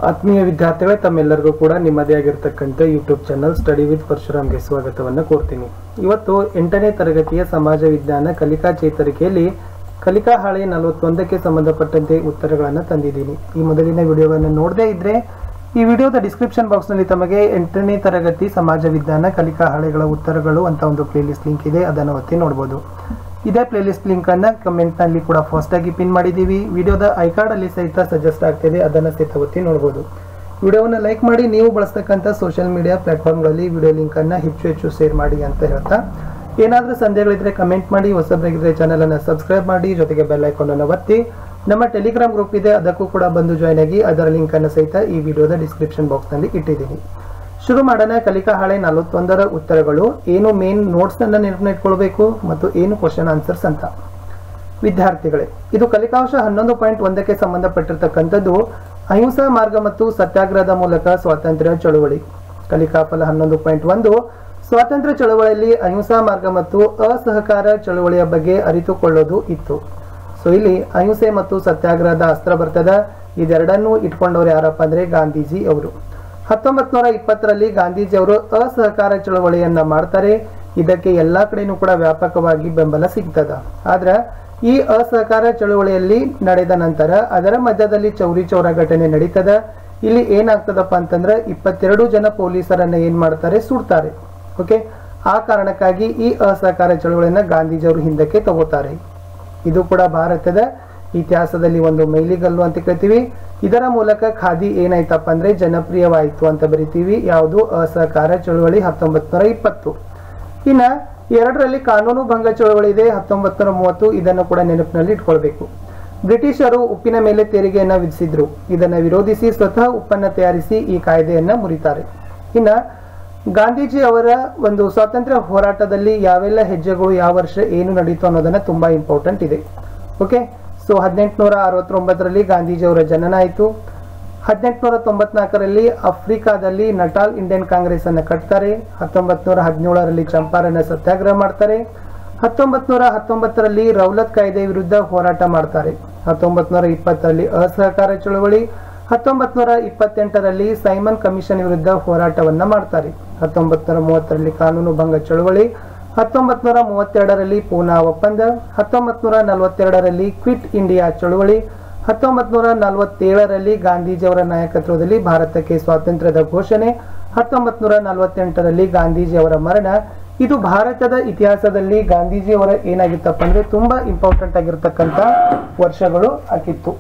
ಆತ್ಮೀಯ ವಿದ್ಯಾರ್ಥಿಗಳೇ ತಮ್ಮೆಲ್ಲರಿಗೂ ಕೂಡ ನಿಮ್ಮದೇ ಆಗಿರ್ತಕ್ಕಂಥ ಯೂಟ್ಯೂಬ್ ಚಾನಲ್ ಸ್ಟಡಿ ವಿತ್ ಪರಶುರಾಮ್ಗೆ ಸ್ವಾಗತವನ್ನು ಕೋರ್ತೀನಿ ಇವತ್ತು ಎಂಟನೇ ತರಗತಿಯ ಸಮಾಜ ವಿಜ್ಞಾನ ಕಲಿಕಾ ಚೇತರಿಕೆಯಲ್ಲಿ ಕಲಿಕಾ ಹಾಳೆ ನಲವತ್ತೊಂದಕ್ಕೆ ಸಂಬಂಧಪಟ್ಟಂತೆ ಉತ್ತರಗಳನ್ನು ತಂದಿದ್ದೀನಿ ಈ ಮೊದಲಿನ ವಿಡಿಯೋವನ್ನು ನೋಡದೇ ಇದ್ರೆ ಈ ವಿಡಿಯೋದ ಡಿಸ್ಕ್ರಿಪ್ಷನ್ ಬಾಕ್ಸ್ನಲ್ಲಿ ತಮಗೆ ಎಂಟನೇ ತರಗತಿ ಸಮಾಜ ವಿಜ್ಞಾನ ಕಲಿಕಾ ಹಾಳೆಗಳ ಉತ್ತರಗಳು ಅಂತ ಒಂದು ಪ್ಲೇಲಿಸ್ಟ್ ಲಿಂಕ್ ಇದೆ ಅದನ್ನು ಒತ್ತಿ ನೋಡ್ಬೋದು ಇದೇ ಪ್ಲೇಲಿಸ್ಟ್ ಲಿಂಕ್ ಅನ್ನ ಕಮೆಂಟ್ ನಲ್ಲಿ ಕೂಡ ಫಾಸ್ಟ್ ಆಗಿ ಪಿನ್ ಮಾಡಿದೀವಿ ವಿಡಿಯೋದ ಐಕಾರ್ಡ್ ಅಲ್ಲಿ ಸಹಿತ ಸಜೆಸ್ಟ್ ಆಗ್ತಿದೆ ಅದನ್ನ ಸಹಿತ ಒತ್ತಿ ನೋಡಬಹುದು ವಿಡಿಯೋವನ್ನ ಲೈಕ್ ಮಾಡಿ ನೀವು ಬಳಸ್ತಕ್ಕಂಥ ಸೋಷಿಯಲ್ ಮೀಡಿಯಾ ಪ್ಲಾಟ್ಫಾರ್ಮ್ಗಳಲ್ಲಿ ವಿಡಿಯೋ ಲಿಂಕ್ ಅನ್ನ ಹೆಚ್ಚು ಹೆಚ್ಚು ಶೇರ್ ಮಾಡಿ ಅಂತ ಹೇಳ್ತಾ ಏನಾದ್ರೂ ಸಂದೇಹಗಳಿದ್ರೆ ಕಮೆಂಟ್ ಮಾಡಿ ಹೊಸಬರಾಗಿದ್ರೆ ಚಾನಲ್ ಅನ್ನ ಸಬ್ಸ್ಕ್ರೈಬ್ ಮಾಡಿ ಜೊತೆಗೆ ಬೆಲ್ ಐಕಾನ್ ಅನ್ನು ಒತ್ತಿ ನಮ್ಮ ಟೆಲಿಗ್ರಾಮ್ ಗ್ರೂಪ್ ಇದೆ ಅದಕ್ಕೂ ಕೂಡ ಬಂದು ಜಾಯ್ನ್ ಆಗಿ ಅದರ ಲಿಂಕ್ ಅನ್ನು ಸಹಿತ ಈ ವಿಡಿಯೋದ ಡಿಸ್ಕ್ರಿಪ್ಷನ್ ಬಾಕ್ಸ್ ನಲ್ಲಿ ಇಟ್ಟಿದ್ದೀನಿ ಶುರು ಮಾಡೋಣ ಕಲಿಕಾ ಹಾಳೆ ನಲವತ್ತೊಂದರ ಉತ್ತರಗಳು ಏನು ಮೇನ್ ನೋಟ್ಸ್ ಅನ್ನ ನೆನಪಿನ ಇಟ್ಕೊಳ್ಬೇಕು ಮತ್ತು ಏನು ಕ್ವಶನ್ ಆನ್ಸರ್ಸ್ ಅಂತ ವಿದ್ಯಾರ್ಥಿಗಳೇ ಇದು ಕಲಿಕಾಂಶ ಹನ್ನೊಂದು ಪಾಯಿಂಟ್ ಒಂದಕ್ಕೆ ಸಂಬಂಧಪಟ್ಟಿರ್ತಕ್ಕಂಥದ್ದು ಅಹಿಂಸಾ ಮಾರ್ಗ ಮತ್ತು ಸತ್ಯಾಗ್ರಹದ ಮೂಲಕ ಸ್ವಾತಂತ್ರ್ಯ ಚಳುವಳಿ ಕಲಿಕಾಫಲ ಹನ್ನೊಂದು ಪಾಯಿಂಟ್ ಒಂದು ಸ್ವಾತಂತ್ರ್ಯ ಚಳುವಳಿಯಲ್ಲಿ ಅಹಿಂಸಾ ಮಾರ್ಗ ಮತ್ತು ಅಸಹಕಾರ ಚಳುವಳಿಯ ಬಗ್ಗೆ ಅರಿತುಕೊಳ್ಳೋದು ಇತ್ತು ಸೊ ಇಲ್ಲಿ ಅಹಿಂಸೆ ಮತ್ತು ಸತ್ಯಾಗ್ರಹದ ಅಸ್ತ್ರ ಬರ್ತದ ಇದೆರಡನ್ನೂ ಇಟ್ಕೊಂಡವ್ರು ಯಾರಪ್ಪ ಅಂದ್ರೆ ಗಾಂಧೀಜಿ ಅವರು ಹತ್ತೊಂಬತ್ ನೂರ ಇಪ್ಪತ್ತರಲ್ಲಿ ಗಾಂಧೀಜಿಯವರು ಅಸಹಕಾರ ಚಳವಳಿಯನ್ನ ಮಾಡ್ತಾರೆ ಇದಕ್ಕೆ ಎಲ್ಲಾ ಕಡೆನೂ ಕೂಡ ವ್ಯಾಪಕವಾಗಿ ಬೆಂಬಲ ಸಿಗ್ತದ ಆದ್ರ ಈ ಅಸಹಕಾರ ಚಳವಳಿಯಲ್ಲಿ ನಡೆದ ನಂತರ ಅದರ ಮಧ್ಯದಲ್ಲಿ ಚೌರಿ ಚೌರ ಘಟನೆ ನಡೀತದ ಇಲ್ಲಿ ಏನಾಗ್ತದಪ್ಪ ಅಂತಂದ್ರೆ ಇಪ್ಪತ್ತೆರಡು ಜನ ಪೊಲೀಸರನ್ನ ಏನ್ ಮಾಡ್ತಾರೆ ಸುಡ್ತಾರೆ ಓಕೆ ಆ ಕಾರಣಕ್ಕಾಗಿ ಈ ಅಸಹಕಾರ ಚಳವಳಿಯನ್ನ ಗಾಂಧೀಜಿಯವರು ಹಿಂದಕ್ಕೆ ತಗೋತಾರೆ ಇದು ಕೂಡ ಭಾರತದ ಇತಿಹಾಸದಲ್ಲಿ ಒಂದು ಮೈಲಿಗಲ್ಲು ಅಂತ ಕರಿತೀವಿ ಇದರ ಮೂಲಕ ಖಾದಿ ಏನಾಯ್ತಪ್ಪ ಅಂದ್ರೆ ಜನಪ್ರಿಯವಾಯಿತು ಅಂತ ಬರಿತೀವಿ ಯಾವುದು ಅಸಹಕಾರ ಚಳುವಳಿ ಹತ್ತೊಂಬತ್ ನೂರ ಇಪ್ಪತ್ತು ಇನ್ನ ಎರಡರಲ್ಲಿ ಕಾನೂನು ಭಂಗ ಚಳವಳಿ ಇದೆ ಹತ್ತೊಂಬತ್ ನೂರ ಮೂವತ್ತು ಇದನ್ನು ಕೂಡ ನೆನಪಿನಲ್ಲಿ ಇಟ್ಕೊಳ್ಬೇಕು ಬ್ರಿಟಿಷರು ಉಪ್ಪಿನ ಮೇಲೆ ತೆರಿಗೆಯನ್ನ ವಿಧಿಸಿದ್ರು ಇದನ್ನ ವಿರೋಧಿಸಿ ಸ್ವತಃ ಉಪ್ಪನ್ನ ತಯಾರಿಸಿ ಈ ಕಾಯ್ದೆಯನ್ನ ಮುರಿತಾರೆ ಇನ್ನ ಗಾಂಧೀಜಿ ಅವರ ಒಂದು ಸ್ವಾತಂತ್ರ್ಯ ಹೋರಾಟದಲ್ಲಿ ಯಾವೆಲ್ಲ ಹೆಜ್ಜೆಗಳು ಯಾವ ವರ್ಷ ಏನು ನಡೀತು ಅನ್ನೋದನ್ನ ತುಂಬಾ ಇಂಪಾರ್ಟೆಂಟ್ ಇದೆ ಓಕೆ ಸೊ ಹದಿನೆಂಟುನೂರ ಅರವತ್ತೊಂಬತ್ತರಲ್ಲಿ ಗಾಂಧೀಜಿ ಅವರ ಜನನ ಆಯಿತು ಹದಿನೆಂಟುನೂರ ತೊಂಬತ್ನಾಲ್ಕರಲ್ಲಿ ಅಫ್ರಿಕಾದಲ್ಲಿ ನಟಾಲ್ ಇಂಡಿಯನ್ ಕಾಂಗ್ರೆಸ್ ಅನ್ನು ಕಟ್ತಾರೆ ಹತ್ತೊಂಬತ್ ನೂರ ಹದಿನೇಳರಲ್ಲಿ ಚಂಪಾರಣ ಸತ್ಯಾಗ್ರಹ ಮಾಡ್ತಾರೆ ಹತ್ತೊಂಬತ್ ನೂರ ಹತ್ತೊಂಬತ್ತರಲ್ಲಿ ರೌಲತ್ ಕಾಯ್ದೆ ವಿರುದ್ಧ ಹೋರಾಟ ಮಾಡ್ತಾರೆ ಹತ್ತೊಂಬತ್ ನೂರ ಇಪ್ಪತ್ತರಲ್ಲಿ ಅಸಹಕಾರ ಚಳವಳಿ ಹತ್ತೊಂಬತ್ ನೂರ ಇಪ್ಪತ್ತೆಂಟರಲ್ಲಿ ಸೈಮನ್ ಕಮಿಷನ್ ವಿರುದ್ಧ ಹೋರಾಟವನ್ನ ಮಾಡ್ತಾರೆ ಹತ್ತೊಂಬತ್ ನೂರ ಮೂವತ್ತರಲ್ಲಿ ಕಾನೂನು ಭಂಗ ಚಳವಳಿ ಹತ್ತೊಂಬತ್ ನೂರ ಮೂವತ್ತೆರಡರಲ್ಲಿ ಪೂನಾ ಒಪ್ಪಂದ ಹತ್ತೊಂಬತ್ ನೂರ ನಲವತ್ತೆರಡರಲ್ಲಿ ಕ್ವಿಟ್ ಇಂಡಿಯಾ ಚಳವಳಿ ಹತ್ತೊಂಬತ್ ನೂರ ನಲವತ್ತೇಳರಲ್ಲಿ ಗಾಂಧೀಜಿಯವರ ನಾಯಕತ್ವದಲ್ಲಿ ಭಾರತಕ್ಕೆ ಸ್ವಾತಂತ್ರ್ಯದ ಘೋಷಣೆ ಹತ್ತೊಂಬತ್ ನೂರ ನಲವತ್ತೆಂಟರಲ್ಲಿ ಗಾಂಧೀಜಿಯವರ ಮರಣ ಇದು ಭಾರತದ ಇತಿಹಾಸದಲ್ಲಿ ಗಾಂಧೀಜಿಯವರ ಏನಾಗಿತ್ತಪ್ಪ ಅಂದ್ರೆ ತುಂಬಾ ಇಂಪಾರ್ಟೆಂಟ್ ಆಗಿರ್ತಕ್ಕಂಥ ವರ್ಷಗಳು ಆಗಿತ್ತು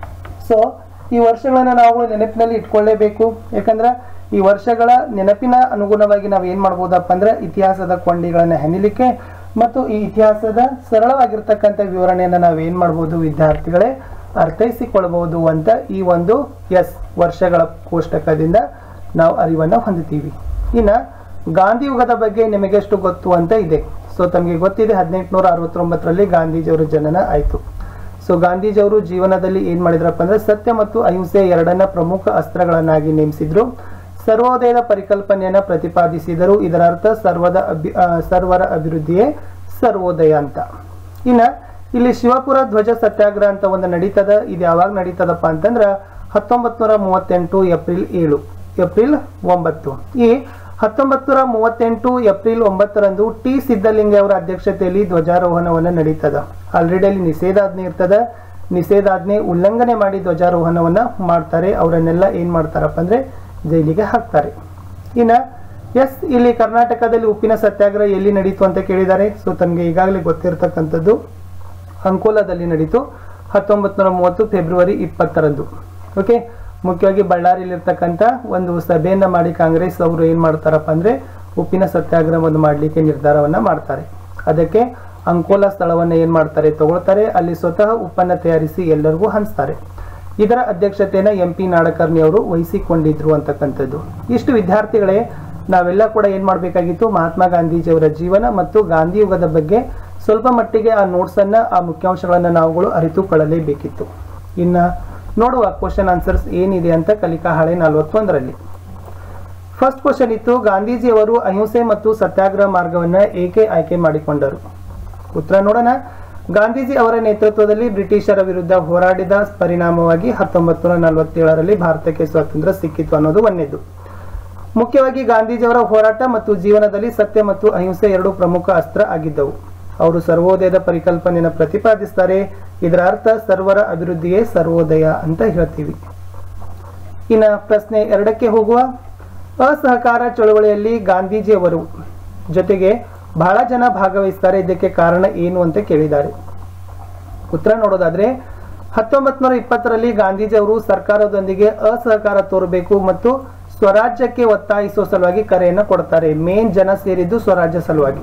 ಸೊ ಈ ವರ್ಷಗಳನ್ನ ನಾವು ನೆನಪಿನಲ್ಲಿ ಇಟ್ಕೊಳ್ಳೇಬೇಕು ಯಾಕಂದ್ರೆ ಈ ವರ್ಷಗಳ ನೆನಪಿನ ಅನುಗುಣವಾಗಿ ನಾವು ಏನ್ ಮಾಡ್ಬೋದಪ್ಪ ಅಂದ್ರೆ ಇತಿಹಾಸದ ಕೊಂಡಿಗಳನ್ನ ಹೆಣಿಲಿಕ್ಕೆ ಮತ್ತು ಈ ಇತಿಹಾಸದ ಸರಳವಾಗಿರ್ತಕ್ಕಂಥ ವಿವರಣೆಯನ್ನ ನಾವು ಏನ್ ಮಾಡ್ಬೋದು ವಿದ್ಯಾರ್ಥಿಗಳೇ ಅರ್ಥೈಸಿಕೊಳ್ಬಹುದು ಅಂತ ಈ ಒಂದು ಎಸ್ ವರ್ಷಗಳ ಕೋಷ್ಟಕದಿಂದ ನಾವು ಅರಿವನ್ನ ಹೊಂದುತ್ತೀವಿ ಇನ್ನ ಗಾಂಧಿ ಯುಗದ ಬಗ್ಗೆ ನಿಮಗೆಷ್ಟು ಗೊತ್ತು ಅಂತ ಇದೆ ಸೊ ತಮಗೆ ಗೊತ್ತಿದೆ ಹದಿನೆಂಟುನೂರ ಅರವತ್ತೊಂಬತ್ತರಲ್ಲಿ ಗಾಂಧೀಜಿಯವರ ಜನನ ಆಯ್ತು ಸೊ ಗಾಂಧೀಜಿಯವರು ಜೀವನದಲ್ಲಿ ಏನ್ ಮಾಡಿದ್ರಪ್ಪ ಅಂದ್ರೆ ಸತ್ಯ ಮತ್ತು ಅಹಿಂಸೆ ಎರಡನ್ನ ಪ್ರಮುಖ ಅಸ್ತ್ರಗಳನ್ನಾಗಿ ನೇಮಿಸಿದ್ರು ಸರ್ವೋದಯದ ಪರಿಕಲ್ಪನೆಯನ್ನ ಪ್ರತಿಪಾದಿಸಿದರು ಇದರ ಅರ್ಥ ಸರ್ವದ ಅಭಿ ಆ, ಸರ್ವರ ಅಭಿವೃದ್ಧಿಯೇ ಸರ್ವೋದಯ ಅಂತ ಇನ್ನ ಇಲ್ಲಿ ಶಿವಪುರ ಧ್ವಜ ಸತ್ಯಾಗ್ರಹ ಅಂತ ಒಂದು ನಡೀತದ ಇದು ಯಾವಾಗ ನಡೀತದಪ್ಪ ಅಂತಂದ್ರ ಹತ್ತೊಂಬತ್ ನೂರ ಮೂವತ್ತೆಂಟು ಏಪ್ರಿಲ್ ಏಳು ಏಪ್ರಿಲ್ ಒಂಬತ್ತು ಈ ಹತ್ತೊಂಬತ್ ನೂರ ಮೂವತ್ತೆಂಟು ಏಪ್ರಿಲ್ ಒಂಬತ್ತರಂದು ಟಿ ಸಿದ್ದಲಿಂಗ ಅವರ ಅಧ್ಯಕ್ಷತೆಯಲ್ಲಿ ಧ್ವಜಾರೋಹಣವನ್ನ ನಡೀತದ ಆಲ್ರೆಡಿ ಅಲ್ಲಿ ನಿಷೇಧಾಜ್ಞೆ ಇರ್ತದ ನಿಷೇಧಾಜ್ಞೆ ಉಲ್ಲಂಘನೆ ಮಾಡಿ ಧ್ವಜಾರೋಹಣವನ್ನ ಮಾಡ್ತಾರೆ ಅವರನ್ನೆಲ್ಲ ಏನ್ ಮಾಡ್ತಾರಪ್ಪ ಅಂದ್ರೆ ಜೈಲಿಗೆ ಹಾಕ್ತಾರೆ ಇನ್ನ ಎಸ್ ಇಲ್ಲಿ ಕರ್ನಾಟಕದಲ್ಲಿ ಉಪ್ಪಿನ ಸತ್ಯಾಗ್ರಹ ಎಲ್ಲಿ ನಡೀತು ಅಂತ ಕೇಳಿದ್ದಾರೆ ಸೊ ತಮಗೆ ಈಗಾಗಲೇ ಗೊತ್ತಿರತಕ್ಕಂಥದ್ದು ಅಂಕೋಲಾದಲ್ಲಿ ನಡೀತು ಹತ್ತೊಂಬತ್ ನೂರ ಮೂವತ್ತು ಫೆಬ್ರವರಿ ಇಪ್ಪತ್ತರಂದು ಓಕೆ ಮುಖ್ಯವಾಗಿ ಬಳ್ಳಾರಿಯಲ್ಲಿರ್ತಕ್ಕಂಥ ಒಂದು ಸಭೆಯನ್ನ ಮಾಡಿ ಕಾಂಗ್ರೆಸ್ ಅವರು ಏನ್ ಮಾಡ್ತಾರಪ್ಪ ಅಂದ್ರೆ ಉಪ್ಪಿನ ಸತ್ಯಾಗ್ರಹವನ್ನು ಮಾಡಲಿಕ್ಕೆ ನಿರ್ಧಾರವನ್ನ ಮಾಡ್ತಾರೆ ಅದಕ್ಕೆ ಅಂಕೋಲಾ ಸ್ಥಳವನ್ನ ಏನ್ ಮಾಡ್ತಾರೆ ತಗೊಳ್ತಾರೆ ಅಲ್ಲಿ ಸ್ವತಃ ಉಪ್ಪನ್ನ ತಯಾರಿಸಿ ಎಲ್ಲರಿಗೂ ಹಂಚ್ತಾರೆ ಇದರ ಅಧ್ಯಕ್ಷತೆಯನ್ನ ಎಂ ಪಿ ನಾಡಕರ್ಣಿ ಅವರು ವಹಿಸಿಕೊಂಡಿದ್ರು ಅಂತಕ್ಕಂಥದ್ದು ಇಷ್ಟು ವಿದ್ಯಾರ್ಥಿಗಳೇ ನಾವೆಲ್ಲ ಕೂಡ ಏನ್ ಮಾಡಬೇಕಾಗಿತ್ತು ಮಹಾತ್ಮ ಗಾಂಧೀಜಿಯವರ ಜೀವನ ಮತ್ತು ಗಾಂಧಿ ಯುಗದ ಬಗ್ಗೆ ಸ್ವಲ್ಪ ಮಟ್ಟಿಗೆ ಆ ನೋಟ್ಸ್ ಅನ್ನ ಆ ಮುಖ್ಯಾಂಶಗಳನ್ನ ನಾವುಗಳು ಅರಿತುಕೊಳ್ಳಲೇಬೇಕಿತ್ತು ಇನ್ನ ನೋಡುವ ಕ್ವಶನ್ ಆನ್ಸರ್ಸ್ ಏನಿದೆ ಅಂತ ಕಲಿಕಾ ಹಾಳೆ ನಲವತ್ತೊಂದರಲ್ಲಿ ಫಸ್ಟ್ ಕ್ವಶನ್ ಇತ್ತು ಗಾಂಧೀಜಿಯವರು ಅಹಿಂಸೆ ಮತ್ತು ಸತ್ಯಾಗ್ರಹ ಮಾರ್ಗವನ್ನ ಏಕೆ ಆಯ್ಕೆ ಮಾಡಿಕೊಂಡರು ಉತ್ತರ ನೋಡೋಣ ಗಾಂಧೀಜಿ ಅವರ ನೇತೃತ್ವದಲ್ಲಿ ಬ್ರಿಟಿಷರ ವಿರುದ್ಧ ಹೋರಾಡಿದ ಪರಿಣಾಮವಾಗಿ ಹತ್ತೊಂಬತ್ತು ನೂರ ನಲವತ್ತೇಳರಲ್ಲಿ ಭಾರತಕ್ಕೆ ಸ್ವಾತಂತ್ರ್ಯ ಸಿಕ್ಕಿತು ಅನ್ನೋದು ಒಂದೇದು ಮುಖ್ಯವಾಗಿ ಗಾಂಧೀಜಿಯವರ ಹೋರಾಟ ಮತ್ತು ಜೀವನದಲ್ಲಿ ಸತ್ಯ ಮತ್ತು ಅಹಿಂಸೆ ಎರಡು ಪ್ರಮುಖ ಅಸ್ತ್ರ ಆಗಿದ್ದವು ಅವರು ಸರ್ವೋದಯದ ಪರಿಕಲ್ಪನೆಯನ್ನು ಪ್ರತಿಪಾದಿಸ್ತಾರೆ ಇದರ ಅರ್ಥ ಸರ್ವರ ಅಭಿವೃದ್ಧಿಯೇ ಸರ್ವೋದಯ ಅಂತ ಹೇಳ್ತೀವಿ ಇನ್ನ ಪ್ರಶ್ನೆ ಎರಡಕ್ಕೆ ಹೋಗುವ ಅಸಹಕಾರ ಚಳವಳಿಯಲ್ಲಿ ಗಾಂಧೀಜಿಯವರು ಜೊತೆಗೆ ಬಹಳ ಜನ ಭಾಗವಹಿಸ್ತಾರೆ ಇದಕ್ಕೆ ಕಾರಣ ಏನು ಅಂತ ಕೇಳಿದ್ದಾರೆ ಉತ್ತರ ನೋಡೋದಾದ್ರೆ ಹತ್ತೊಂಬತ್ ನೂರ ಇಪ್ಪತ್ತರಲ್ಲಿ ಗಾಂಧೀಜಿ ಅವರು ಸರ್ಕಾರದೊಂದಿಗೆ ಅಸಹಕಾರ ತೋರಬೇಕು ಮತ್ತು ಸ್ವರಾಜ್ಯಕ್ಕೆ ಒತ್ತಾಯಿಸುವ ಸಲುವಾಗಿ ಕರೆಯನ್ನು ಕೊಡ್ತಾರೆ ಮೇನ್ ಜನ ಸೇರಿದ್ದು ಸ್ವರಾಜ್ಯ ಸಲುವಾಗಿ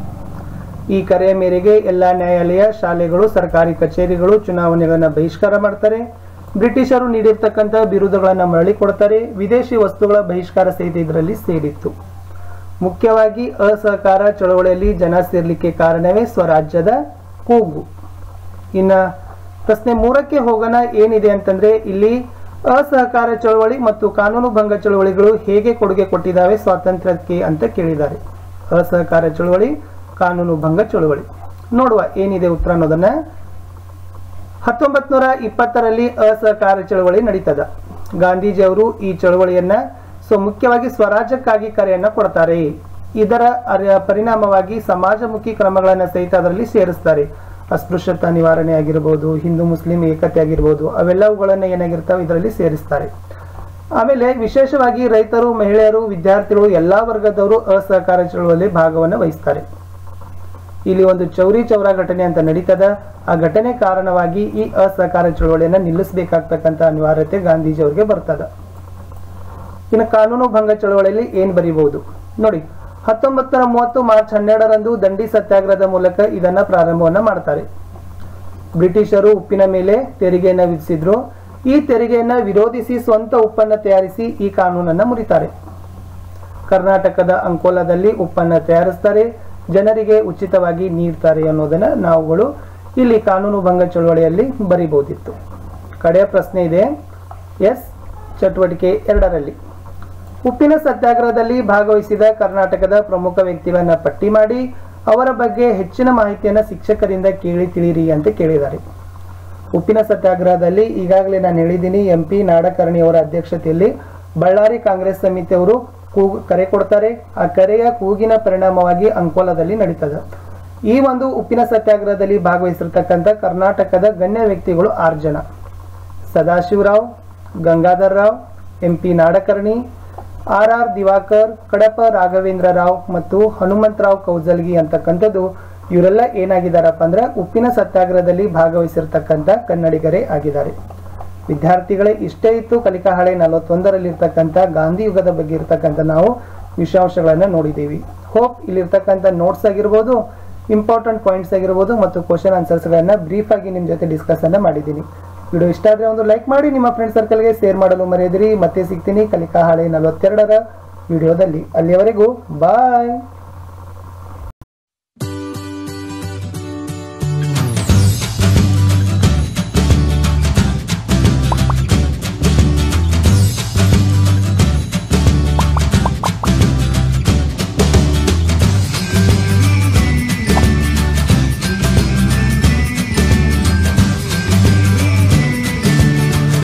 ಈ ಕರೆಯ ಮೇರೆಗೆ ಎಲ್ಲ ನ್ಯಾಯಾಲಯ ಶಾಲೆಗಳು ಸರ್ಕಾರಿ ಕಚೇರಿಗಳು ಚುನಾವಣೆಗಳನ್ನ ಬಹಿಷ್ಕಾರ ಮಾಡ್ತಾರೆ ಬ್ರಿಟಿಷರು ನೀಡಿರ್ತಕ್ಕಂಥ ಬಿರುದುಗಳನ್ನ ಮರಳಿ ಕೊಡ್ತಾರೆ ವಿದೇಶಿ ವಸ್ತುಗಳ ಬಹಿಷ್ಕಾರ ಸಹಿತ ಇದರಲ್ಲಿ ಸೇರಿತ್ತು ಮುಖ್ಯವಾಗಿ ಅಸಹಕಾರ ಚಳವಳಿಯಲ್ಲಿ ಜನ ಸೇರ್ಲಿಕ್ಕೆ ಕಾರಣವೇ ಸ್ವರಾಜ್ಯದ ಕೂಗು ಇನ್ನ ಪ್ರಶ್ನೆ ಮೂರಕ್ಕೆ ಹೋಗೋಣ ಏನಿದೆ ಅಂತಂದ್ರೆ ಇಲ್ಲಿ ಅಸಹಕಾರ ಚಳವಳಿ ಮತ್ತು ಕಾನೂನು ಭಂಗ ಚಳವಳಿಗಳು ಹೇಗೆ ಕೊಡುಗೆ ಕೊಟ್ಟಿದ್ದಾವೆ ಸ್ವಾತಂತ್ರ್ಯಕ್ಕೆ ಅಂತ ಕೇಳಿದ್ದಾರೆ ಅಸಹಕಾರ ಚಳವಳಿ ಕಾನೂನು ಭಂಗ ಚಳವಳಿ ನೋಡುವ ಏನಿದೆ ಉತ್ತರ ಅನ್ನೋದನ್ನ ಹತ್ತೊಂಬತ್ ನೂರ ಇಪ್ಪತ್ತರಲ್ಲಿ ಅಸಹಕಾರ ಚಳವಳಿ ನಡೀತದ ಗಾಂಧೀಜಿ ಅವರು ಈ ಚಳವಳಿಯನ್ನ ಸೊ ಮುಖ್ಯವಾಗಿ ಸ್ವರಾಜ್ಯಕ್ಕಾಗಿ ಕರೆಯನ್ನ ಕೊಡ್ತಾರೆ ಇದರ ಅರ- ಪರಿಣಾಮವಾಗಿ ಸಮಾಜಮುಖಿ ಕ್ರಮಗಳನ್ನ ಸಹಿತ ಅದರಲ್ಲಿ ಸೇರಿಸ್ತಾರೆ ಅಸ್ಪೃಶ್ಯತಾ ನಿವಾರಣೆ ಆಗಿರ್ಬೋದು ಹಿಂದೂ ಮುಸ್ಲಿಂ ಏಕತೆ ಆಗಿರ್ಬೋದು ಅವೆಲ್ಲವುಗಳನ್ನ ಏನಾಗಿರ್ತಾವೆ ಇದರಲ್ಲಿ ಸೇರಿಸ್ತಾರೆ ಆಮೇಲೆ ವಿಶೇಷವಾಗಿ ರೈತರು ಮಹಿಳೆಯರು ವಿದ್ಯಾರ್ಥಿಗಳು ಎಲ್ಲಾ ವರ್ಗದವರು ಅಸಹಕಾರ ಚಳವಳಿಯಲ್ಲಿ ಭಾಗವನ್ನು ವಹಿಸ್ತಾರೆ ಇಲ್ಲಿ ಒಂದು ಚೌರಿ ಚೌರ ಘಟನೆ ಅಂತ ನಡೀತದ ಆ ಘಟನೆ ಕಾರಣವಾಗಿ ಈ ಅಸಹಕಾರ ಚಳವಳಿಯನ್ನ ನಿಲ್ಲಿಸಬೇಕಾಗ್ತಕ್ಕಂತ ಅನಿವಾರ್ಯತೆ ಗಾಂಧೀಜಿ ಅವರಿಗೆ ಬರ್ತದ ಇನ್ನು ಕಾನೂನು ಭಂಗ ಚಳವಳಿಯಲ್ಲಿ ಏನ್ ಬರೀಬಹುದು ನೋಡಿ ಹತ್ತೊಂಬತ್ತರ ಮೂವತ್ತು ಮಾರ್ಚ್ ಹನ್ನೆರಡರಂದು ದಂಡಿ ಸತ್ಯಾಗ್ರಹದ ಮೂಲಕ ಇದನ್ನ ಪ್ರಾರಂಭವನ್ನ ಮಾಡ್ತಾರೆ ಬ್ರಿಟಿಷರು ಉಪ್ಪಿನ ಮೇಲೆ ತೆರಿಗೆಯನ್ನ ವಿಧಿಸಿದ್ರು ಈ ತೆರಿಗೆಯನ್ನ ವಿರೋಧಿಸಿ ಸ್ವಂತ ಉಪ್ಪನ್ನ ತಯಾರಿಸಿ ಈ ಕಾನೂನನ್ನ ಮುರಿತಾರೆ ಕರ್ನಾಟಕದ ಅಂಕೋಲಾದಲ್ಲಿ ಉಪ್ಪನ್ನ ತಯಾರಿಸ್ತಾರೆ ಜನರಿಗೆ ಉಚಿತವಾಗಿ ನೀಡ್ತಾರೆ ಅನ್ನೋದನ್ನ ನಾವುಗಳು ಇಲ್ಲಿ ಕಾನೂನು ಭಂಗ ಚಳವಳಿಯಲ್ಲಿ ಬರಿಬಹುದಿತ್ತು ಕಡೆಯ ಪ್ರಶ್ನೆ ಇದೆ ಎಸ್ ಚಟುವಟಿಕೆ ಎರಡರಲ್ಲಿ ಉಪ್ಪಿನ ಸತ್ಯಾಗ್ರಹದಲ್ಲಿ ಭಾಗವಹಿಸಿದ ಕರ್ನಾಟಕದ ಪ್ರಮುಖ ವ್ಯಕ್ತಿಗಳನ್ನ ಪಟ್ಟಿ ಮಾಡಿ ಅವರ ಬಗ್ಗೆ ಹೆಚ್ಚಿನ ಮಾಹಿತಿಯನ್ನ ಶಿಕ್ಷಕರಿಂದ ಕೇಳಿ ತಿಳಿಯಿರಿ ಅಂತ ಕೇಳಿದ್ದಾರೆ ಉಪ್ಪಿನ ಸತ್ಯಾಗ್ರಹದಲ್ಲಿ ಈಗಾಗಲೇ ನಾನು ಹೇಳಿದ್ದೀನಿ ಎಂ ಪಿ ನಾಡಕರ್ಣಿ ಅವರ ಅಧ್ಯಕ್ಷತೆಯಲ್ಲಿ ಬಳ್ಳಾರಿ ಕಾಂಗ್ರೆಸ್ ಸಮಿತಿಯವರು ಕೂಗು ಕರೆ ಕೊಡ್ತಾರೆ ಆ ಕರೆಯ ಕೂಗಿನ ಪರಿಣಾಮವಾಗಿ ಅಂಕೋಲಾದಲ್ಲಿ ನಡೀತದೆ ಈ ಒಂದು ಉಪ್ಪಿನ ಸತ್ಯಾಗ್ರಹದಲ್ಲಿ ಭಾಗವಹಿಸಿರ್ತಕ್ಕಂಥ ಕರ್ನಾಟಕದ ಗಣ್ಯ ವ್ಯಕ್ತಿಗಳು ಆರು ಜನ Sadashivrao Gangadhar Rao M P Nadkarni R R Diwakar Kadapa Raghavendra Rao ಮತ್ತು ಹನುಮಂತರಾವ್ ಕೌಜಲ್ಗಿ ಅಂತಕ್ಕಂಥದ್ದು ಇವರೆಲ್ಲ ಏನಾಗಿದ್ದಾರಪ್ಪ ಅಂದ್ರೆ ಉಪ್ಪಿನ ಸತ್ಯಾಗ್ರಹದಲ್ಲಿ ಭಾಗವಹಿಸಿರ್ತಕ್ಕಂಥ ಕನ್ನಡಿಗರೇ ಆಗಿದ್ದಾರೆ ವಿದ್ಯಾರ್ಥಿಗಳೇ ಇಷ್ಟೇ ಇತ್ತು ಕಲಿಕಾ ಹಳೆ ನಲವತ್ತೊಂದರಲ್ಲಿರ್ತಕ್ಕಂಥ ಗಾಂಧಿ ಯುಗದ ಬಗ್ಗೆ ಇರ್ತಕ್ಕಂಥ ನಾವು ವಿಷಯಾಂಶಗಳನ್ನ ನೋಡಿದ್ದೀವಿ ಹೋಪ್ ಇಲ್ಲಿರ್ತಕ್ಕಂಥ ನೋಟ್ಸ್ ಆಗಿರ್ಬೋದು ಇಂಪಾರ್ಟೆಂಟ್ ಪಾಯಿಂಟ್ಸ್ ಆಗಿರ್ಬೋದು ಮತ್ತು ಕ್ವಶನ್ ಆನ್ಸರ್ಸ್ಗಳನ್ನ ಬ್ರೀಫ್ ಆಗಿ ನಿಮ್ಮ ಜೊತೆ ಡಿಸ್ಕಸ್ ಅನ್ನ ಮಾಡಿದ್ದೀನಿ ವಿಡಿಯೋ ಇಷ್ಟ ಆದ್ರೆ ಒಂದು ಲೈಕ್ ಮಾಡಿ ನಿಮ್ಮ ಫ್ರೆಂಡ್ ಸರ್ಕಲ್ಗೆ ಶೇರ್ ಮಾಡಲು ಮರೆಯದಿರಿ ಮತ್ತೆ ಸಿಗ್ತೀನಿ ಕಲಿಕಾ ಹಾಳೆ ನಲವತ್ತೆರಡರ ವಿಡಿಯೋದಲ್ಲಿ ಅಲ್ಲಿಯವರೆಗೂ ಬಾಯ್